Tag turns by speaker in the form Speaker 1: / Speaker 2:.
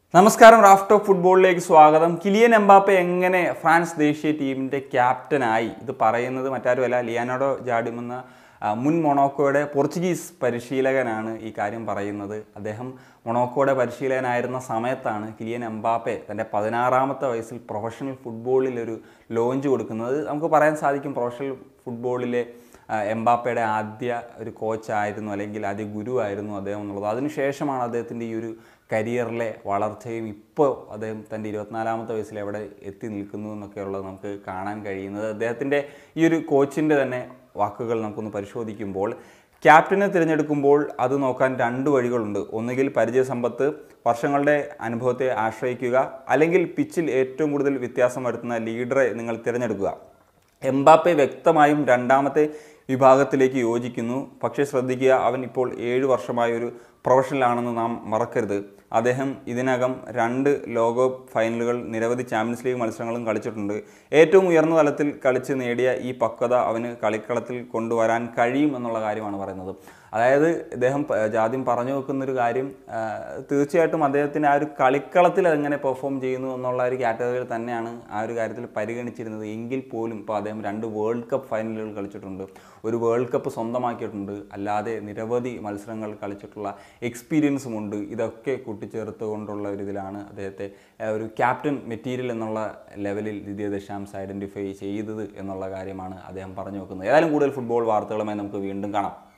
Speaker 1: നമസ്കാരം raft of ഫുട്ബോളിലേക്ക് സ്വാഗതം കിലിയൻ എംബാപ്പെ എങ്ങനെ ഫ്രാൻസ് ദേശീയ ടീമിൻ്റെ ക്യാപ്റ്റനായി ഇത് പറയുന്നത് മറ്റാരുമല്ല ലിയാനോഡോ ജാഡിമെന്ന ആ, മുൻ മൊണോക്കോയുടെ പോർച്ചുഗീസ് പരിശീലകനാണ് ഈ കാര്യം പറയുന്നത് അദ്ദേഹം മൊണോക്കോയുടെ പരിശീലകനായിരുന്ന സമയത്താണ് കിലിയൻ എംബാപ്പെ തൻ്റെ പതിനാറാമത്തെ വയസ്സിൽ പ്രൊഫഷണൽ ഫുട്ബോളിൽ ഒരു ലോഞ്ച് കൊടുക്കുന്നത് നമുക്ക് പറയാൻ സാധിക്കും പ്രൊഫഷണൽ ഫുട്ബോളിലെ ആ, എംബാപ്പയുടെ ആദ്യ ഒരു കോച്ചായിരുന്നു അല്ലെങ്കിൽ ആദ്യ ഗുരുവായിരുന്നു അദ്ദേഹം എന്നുള്ളത് അതിനുശേഷമാണ് അദ്ദേഹത്തിൻ്റെ ഈ ഒരു കരിയറിലെ വളർച്ചയും ഇപ്പോൾ അദ്ദേഹം തൻ്റെ ഇരുപത്തിനാലാമത്തെ വയസ്സിൽ എവിടെ എത്തി നിൽക്കുന്നു എന്നൊക്കെ ഉള്ളത് നമുക്ക് കാണാൻ കഴിയുന്നത് അദ്ദേഹത്തിൻ്റെ ഈ ഒരു കോച്ചിൻ്റെ തന്നെ വാക്കുകൾ നമുക്കൊന്ന് പരിശോധിക്കുമ്പോൾ ക്യാപ്റ്റനെ തിരഞ്ഞെടുക്കുമ്പോൾ അത് നോക്കാൻ രണ്ട് വഴികളുണ്ട് ഒന്നുകിൽ പരിചയസമ്പത്ത് വർഷങ്ങളുടെ അനുഭവത്തെ ആശ്രയിക്കുക അല്ലെങ്കിൽ പിച്ചിൽ ഏറ്റവും കൂടുതൽ വ്യത്യാസം വരുത്തുന്ന ലീഡറെ നിങ്ങൾ തിരഞ്ഞെടുക്കുക എംബാപ്പെ വ്യക്തമായും രണ്ടാമത്തെ വിഭാഗത്തിലേക്ക് യോജിക്കുന്നു പക്ഷേ ശ്രദ്ധിക്കുക അവൻ ഇപ്പോൾ ഏഴ് വർഷമായ ഒരു പ്രൊഫഷണലാണെന്ന് നാം മറക്കരുത് അദ്ദേഹം ഇതിനകം രണ്ട് ലോകകപ്പ് ഫൈനലുകൾ നിരവധി ചാമ്പ്യൻസ് ലീഗ് മത്സരങ്ങളും കളിച്ചിട്ടുണ്ട് ഏറ്റവും ഉയർന്ന തലത്തിൽ കളിച്ച് നേടിയ ഈ പക്വത അവന് കളിക്കളത്തിൽ കൊണ്ടുവരാൻ കഴിയും എന്നുള്ള കാര്യമാണ് പറയുന്നത് അതായത് ഇദ്ദേഹം പ- ആദ്യം പറഞ്ഞു വെക്കുന്നൊരു കാര്യം ആ, തീർച്ചയായിട്ടും അദ്ദേഹത്തിന് ആ ഒരു കളിക്കളത്തിൽ അതെങ്ങനെ പെർഫോം ചെയ്യുന്നു എന്നുള്ള ഒരു കാറ്റഗറിയിൽ തന്നെയാണ് ആ ഒരു കാര്യത്തിൽ പരിഗണിച്ചിരുന്നത് എങ്കിൽ പോലും ഇപ്പോൾ അദ്ദേഹം രണ്ട് വേൾഡ് കപ്പ് ഫൈനലുകൾ കളിച്ചിട്ടുണ്ട് ഒരു വേൾഡ് കപ്പ് സ്വന്തമാക്കിയിട്ടുണ്ട് അല്ലാതെ നിരവധി മത്സരങ്ങൾ കളിച്ചിട്ടുള്ള എക്സ്പീരിയൻസും ഉണ്ട് ഇതൊക്കെ കൂട്ടിച്ചേർത്തുകൊണ്ടുള്ള ഒരു ഇതിലാണ് അദ്ദേഹത്തെ ആ, ഒരു ക്യാപ്റ്റൻ മെറ്റീരിയൽ എന്നുള്ള ലെവലിൽ ദ്വിതീയ ദശാംശം ഐഡൻറ്റിഫൈ ചെയ്തത് എന്നുള്ള കാര്യമാണ് അദ്ദേഹം പറഞ്ഞു വെക്കുന്നത് ഏതായാലും കൂടുതൽ ഫുട്ബോൾ വാർത്തകളുമായി നമുക്ക് വീണ്ടും കാണാം